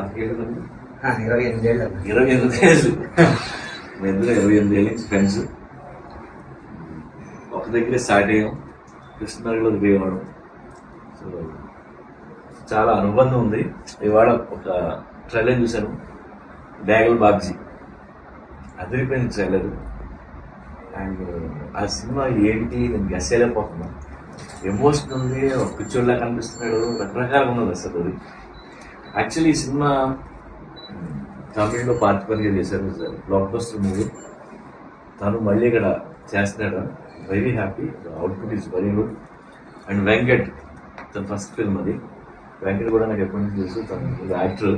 పాతికేళ్ళు ఆ, ఇరవై ఎనిమిది ఏళ్ళు అన్న. ఇరవై ఎనిమిది ఏళ్ళు మేము ఇద్దరు ఇరవై ఎనిమిది ఏళ్ళ నుంచి ఫ్రెండ్స్ ఒక దగ్గరే స్టార్ట్ అయ్యాం కృష్ణనగర్లో దిగేవాడు సో చాలా అనుబంధం ఉంది ఇవాళ ఒక ట్రైలర్ చూశాను డ్యాగల్ బాబ్జీ అదిరిపోయింది ట్రైలర్ అండ్ ఆ సినిమా ఏంటి నేను గెస్ చేయలేకపోతున్నా ఎమోషన్ ఉంది ఒక పిచ్చోడ్లా కనిపిస్తున్నాడు రకరకాలుగా ఉన్నది అసలు అది యాక్చువల్లీ ఈ సినిమా తమిళ్లో పార్టిసిపేట్గా చేశారు బ్లాక్ బస్టర్ మూవీ తను మళ్ళీ ఇక్కడ చేస్తున్నాడు very happy output is very good and Venkat తన ఫస్ట్ ఫిల్మ్ అది వెంకట్ కూడా నాకు ఎప్పటి నుంచి తెలుసు తను యాక్టర్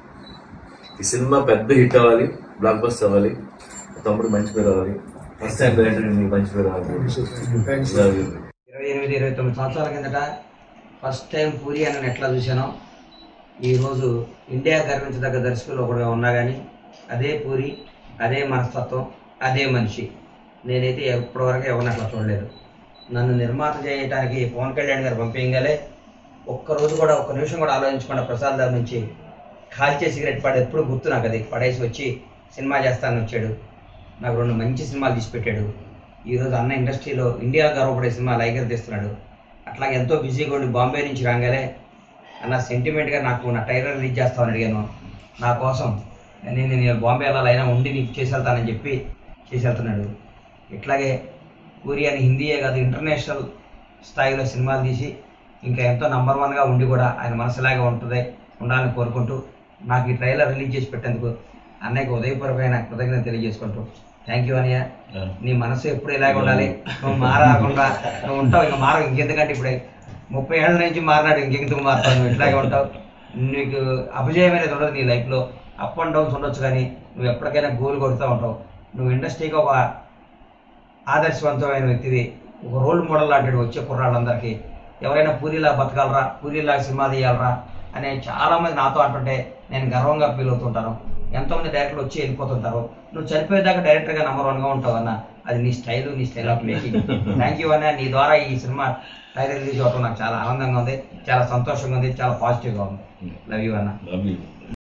ఈ సినిమా పెద్ద హిట్ అవ్వాలి బ్లాక్ బస్టర్ అవ్వాలి తమ్ముడు మంచి పేరు అవ్వాలి ఫస్ట్ టైం డైరెక్టర్ నీకు మంచి పేరు అవ్వాలి ఇరవై ఎనిమిది ఇరవై తొమ్మిది సంవత్సరాల కిందట ఫస్ట్ టైం పూరి అని ఎట్లా చూశానో ఈరోజు ఇండియా గర్వించదగ్గ దర్శకులు ఒకడుగా ఉన్నా కానీ అదే పూరి అదే మనస్తత్వం అదే మనిషి నేనైతే ఇప్పటివరకు ఎవరిని అట్లా చూడలేదు నన్ను నిర్మాత చేయడానికి పవన్ కళ్యాణ్ గారు పంపించగలే ఒక్కరోజు కూడా ఒక్క నిమిషం కూడా ఆలోచించకుండా ప్రసాద్ దాని నుంచి కాల్చే సిగరెట్ పడి ఎప్పుడు గుర్తు నాకు అది పడేసి వచ్చి సినిమా చేస్తానని వచ్చాడు నాకు రెండు మంచి సినిమాలు తీసి పెట్టాడు ఈరోజు అన్న ఇండస్ట్రీలో ఇండియా గర్వపడే సినిమా లైగర్ తీస్తున్నాడు అట్లాగే ఎంతో బిజీగా ఉండి బాంబే నుంచి రాగానే అన్న సెంటిమెంట్గా నాకు నా టైలర్ రిలీజ్ చేస్తామని అడిగాను నా కోసం నేను నేను బాంబే వెళ్ళాలైనా ఉండి నీకు చేసి వెళ్తానని చెప్పి చేసి వెళ్తున్నాడు ఇట్లాగే పూరి అని హిందీయే కాదు ఇంటర్నేషనల్ స్థాయిలో సినిమాలు తీసి ఇంకా ఎంతో నంబర్ వన్గా ఉండి కూడా ఆయన మనసులాగా ఉంటుంది ఉండాలని కోరుకుంటూ నాకు ఈ ట్రైలర్ రిలీజ్ చేసి పెట్టేందుకు అన్నయ్యకి ఉదయపూర్వకమైన కృతజ్ఞత తెలియజేసుకుంటూ థ్యాంక్ యూ అన్నయ్య నీ మనసు ఎప్పుడు ఇలాగ ఉండాలి నువ్వు మారకుండా నువ్వు ఉంటావు ఇంకా మారవు ఇంకెందుకంటే ఇప్పుడే ముప్పై ఏళ్ళ నుంచి మారినాడు ఇంకెందుకు మారుతావు నువ్వు ఇట్లాగే ఉంటావు నీకు అపజయం అనేది ఉండదు నీ లైఫ్లో అప్ అండ్ డౌన్స్ ఉండొచ్చు కానీ నువ్వు ఎప్పటికైనా గోల్ కొడుతూ ఉంటావు నువ్వు ఇండస్ట్రీకి ఒక ఆదర్శవంతమైన వ్యక్తివి ఒక రోల్ మోడల్ లాంటి వచ్చే కుర్రాళ్ళందరికీ ఎవరైనా పూరిలా బతకాలరా పూరిలా సినిమా తీయాలరా అనే చాలా మంది నాతో అంటుంటే నేను గర్వంగా ఫీల్ అవుతుంటాను ఎంతోమంది డైరెక్టర్లు వచ్చి వెళ్ళిపోతుంటారు నువ్వు చనిపోయేదాకా డైరెక్టర్గా నెంబర్ వన్గా ఉంటావు అన్న అది నీ స్టైల్ నీ style of making thank you అన్న నీ ద్వారా ఈ సినిమా టైలర్ రిలీజ్ అవ్వడం నాకు చాలా ఆనందంగా ఉంది చాలా సంతోషంగా ఉంది చాలా పాజిటివ్గా ఉంది లవ్ యూ అన్న Love you.